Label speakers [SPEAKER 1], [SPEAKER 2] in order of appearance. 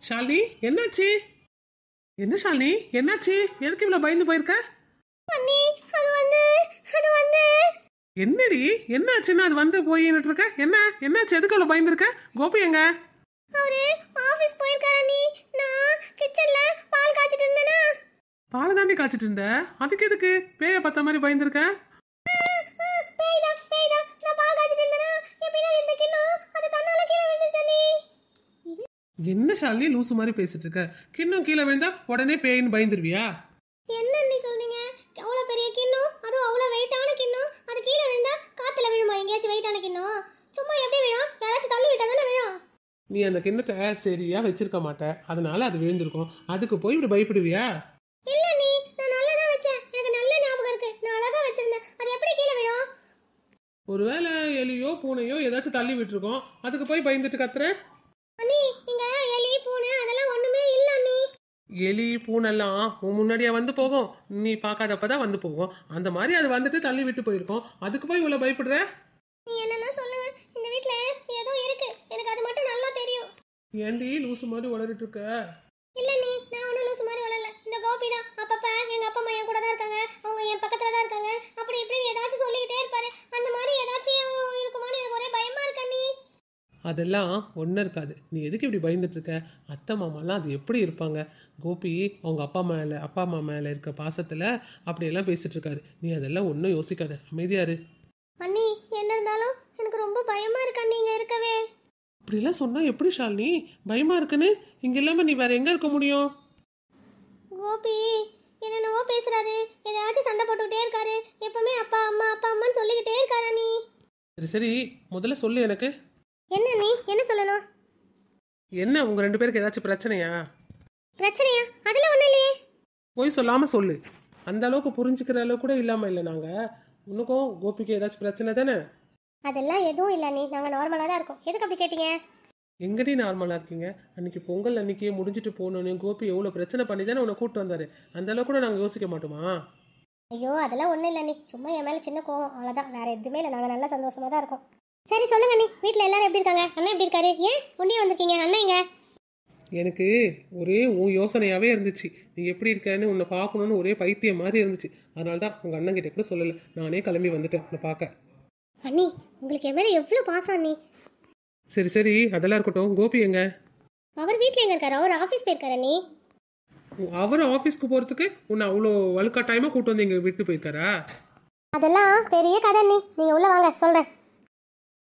[SPEAKER 1] ஷாலினி என்னாச்சு என்ன ஷாலினி என்னாச்சு எதுக்கு இவ்வளவு பயந்து போயிருக்க
[SPEAKER 2] அண்ணி அது வந்து அது வந்து
[SPEAKER 1] என்னடி என்னாச்சுன்னு அது வந்து போயின்னு இருக்க என்ன என்னாச்சு எதுக்கு இவ்வளவு பயந்துருக்க கோபி எங்க
[SPEAKER 2] அவரு ஆபீஸ் போயிருக்காரு அண்ணி நான் கிச்சன்ல பால் காய்ச்சிட்டு இருந்தேனா
[SPEAKER 1] பாலை தாண்டி காய்ச்சிட்டு இருந்த அதுக்கு எதுக்கு பேய பார்த்த மாதிரி பயந்துருக்க
[SPEAKER 2] பேய்தா பேய்தா நான் பால் காய்ச்சிட்டு இருந்தேனா என் பின்னாடி இருந்த கிண்ணம் அது தன்னால கீழே விழுந்துச்சு அண்ணி
[SPEAKER 1] என்ன ஷாலினி லூசு மாதிரி பேசிட்டு இருக்க கிண்ணம் கீழே விழுந்தா உடனே பேயின்னு பயந்துருவியா
[SPEAKER 2] என்ன அண்ணி சொல்றீங்க அவ்வளோ பெரிய கிண்ணம் அதுவும் அவ்வளோ வெயிட்டான கிண்ணம் அது கீழே விழுந்தா காத்துல விழுமா எங்கேயாச்சும் வெயிட்டான கிண்ணம் சும்மா எப்படி விழும் யாராச்சும் தள்ளி விட்டா தானே விழும்
[SPEAKER 1] நீ அந்த கிண்ணத்தை சரியா வச்சிருக்க மாட்ட அதனால அது விழுந்திருக்கும் அதுக்கு போய் இப்படி பயப்படுவியா
[SPEAKER 2] இல்ல நீ நான் நல்லா தான் வச்சேன் எனக்கு நல்ல ஞாபகம் இருக்கு நான் அழகா வச்சிருந்தேன் அது எப்படி கீழே விழும்
[SPEAKER 1] ஒருவேளை எலியோ பூனையோ ஏதாச்சும் தள்ளி விட்டுருக்கோம் அதுக்கு போய் பயந்துட்டு கத்துற
[SPEAKER 2] அண்ணி இங்க எலி பூனை அதெல்லாம் ஒண்ணுமே இல்ல அண்ணி
[SPEAKER 1] எலி பூனெல்லாம் உன் முன்னாடியே வந்து போகும் நீ பார்க்காதப்பதான் வந்து போகும் அந்த மாதிரி அது வந்துட்டு தள்ளி விட்டு போயிருக்கோம் அதுக்கு போய் இவ்வளவு பயப்படுற
[SPEAKER 2] நீ என்னன்னா சொல்லுங்க இந்த வீட்ல ஏதோ இருக்கு எனக்கு அது மட்டும் நல்லா தெரியும்
[SPEAKER 1] ஏன்டி லூசு மாதிரி உளறிட்டு இருக்க
[SPEAKER 2] இல்ல நீ நான் ஒன்றும் லூசு மாதிரி வளரல இந்த கோபி தான் அப்பப்ப எங்க அப்பா அம்மா என் கூட தான் இருக்காங்க அவங்க என் பக்கத்துல தான் இருக்காங்க அப்படி இப்படி ஏதாச்சும் சொல்லிக்கிட்டே இருப்பாரு அந்த மாதிரி ஏதாச்சும் இருக்குமான்னு எனக்கு ஒரே பயமா இருக்கு அண்ணி
[SPEAKER 1] அதெல்லாம் ஒன்றும் இருக்காது நீ எதுக்கு இப்படி பயந்துட்டு இருக்க அத்தை மாமாலாம் அது எப்படி இருப்பாங்க கோபி அவங்க அப்பா மேலே அப்பா அம்மா மேலே இருக்க பாசத்தில் அப்படியெல்லாம் பேசிட்டு இருக்காரு நீ அதெல்லாம் ஒன்றும் யோசிக்காத அமைதியாரு
[SPEAKER 2] அண்ணி என்ன இருந்தாலும் எனக்கு ரொம்ப பயமா இருக்கு அண்ணி இங்க இருக்கவே
[SPEAKER 1] இப்படிலாம் சொன்னால் எப்படி ஷாலினி பயமா இருக்குன்னு இங்கே இல்லாமல் நீ வேற எங்கே இருக்க முடியும்
[SPEAKER 2] கோபி என்னென்னவோ பேசுறாரு ஏதாச்சும் சண்டை போட்டுக்கிட்டே இருக்காரு எப்பவுமே அப்பா அம்மா அப்பா அம்மான்னு சொல்லிக்கிட்டே இருக்காரு அண்ணி
[SPEAKER 1] சரி சரி முதல்ல சொல்லு எனக்கு
[SPEAKER 2] என்ன நீ என்ன சொல்லணும்
[SPEAKER 1] என்ன உங்கள் ரெண்டு பேருக்கு ஏதாச்சும் பிரச்சனையா
[SPEAKER 2] பிரச்சனையா அதுல ஒண்ணும் இல்லையே
[SPEAKER 1] போய் சொல்லாமல் சொல்லு அந்த அளவுக்கு புரிஞ்சுக்கிற அளவுக்கு கூட இல்லாமல் இல்லை நாங்கள் உனக்கும் கோபிக்கு ஏதாச்சும் பிரச்சனை தானே
[SPEAKER 2] அதெல்லாம் எதுவும் இல்லை நீ நாங்கள் நார்மலாக தான் இருக்கோம் எதுக்கு அப்படி கேட்டீங்க
[SPEAKER 1] எங்கடி நார்மலாக இருக்கீங்க அன்னைக்கு பொங்கல் அன்னைக்கே முடிஞ்சிட்டு போகணுன்னு கோபி எவ்வளோ பிரச்சனை பண்ணி தானே உன்னை கூப்பிட்டு வந்தாரு அந்த அளவுக்கு கூட நாங்கள் யோசிக்க மாட்டோமா
[SPEAKER 2] ஐயோ அதெல்லாம் ஒன்றும் இல்லை நீ சும்மா என் மேலே சின்ன கோவம் அவ்வளோதான் வேற எதுவுமே இல்லை நாங்கள் நல்லா சந்தோஷமாக தான் இருக்கோம் சரி சொல்லுங்க நீ வீட்டில் எல்லாரும் எப்படி இருக்காங்க அண்ணன் எப்படி இருக்காரு ஏன் ஒண்டியே வந்திருக்கீங்க அண்ணன் எங்க
[SPEAKER 1] எனக்கு ஒரே உன் யோசனையாகவே இருந்துச்சு நீ எப்படி இருக்கேன்னு உன்னை பார்க்கணுன்னு ஒரே பைத்தியம் மாதிரி இருந்துச்சு அதனால தான் உங்கள் அண்ணன் கிட்ட கூட சொல்லலை நானே கிளம்பி வந்துட்டேன் உன்னை பார்க்க
[SPEAKER 2] அண்ணி உங்களுக்கு என் மேலே எவ்வளோ பாசம் அண்ணி
[SPEAKER 1] சரி சரி அதெல்லாம் இருக்கட்டும் கோபி எங்க
[SPEAKER 2] அவர் வீட்டில் எங்க இருக்காரு அவர் ஆஃபீஸ் போயிருக்காரு அண்ணி
[SPEAKER 1] அவர் ஆஃபீஸ்க்கு போகிறதுக்கு உன்னை அவ்வளோ வலுக்கட்டாயமாக கூட்டு வந்து எங்கள் விட்டு போயிருக்காரா
[SPEAKER 2] அதெல்லாம் பெரிய கதை அண்ணி நீங்கள் உள்ளே வாங்க சொல்கிறேன்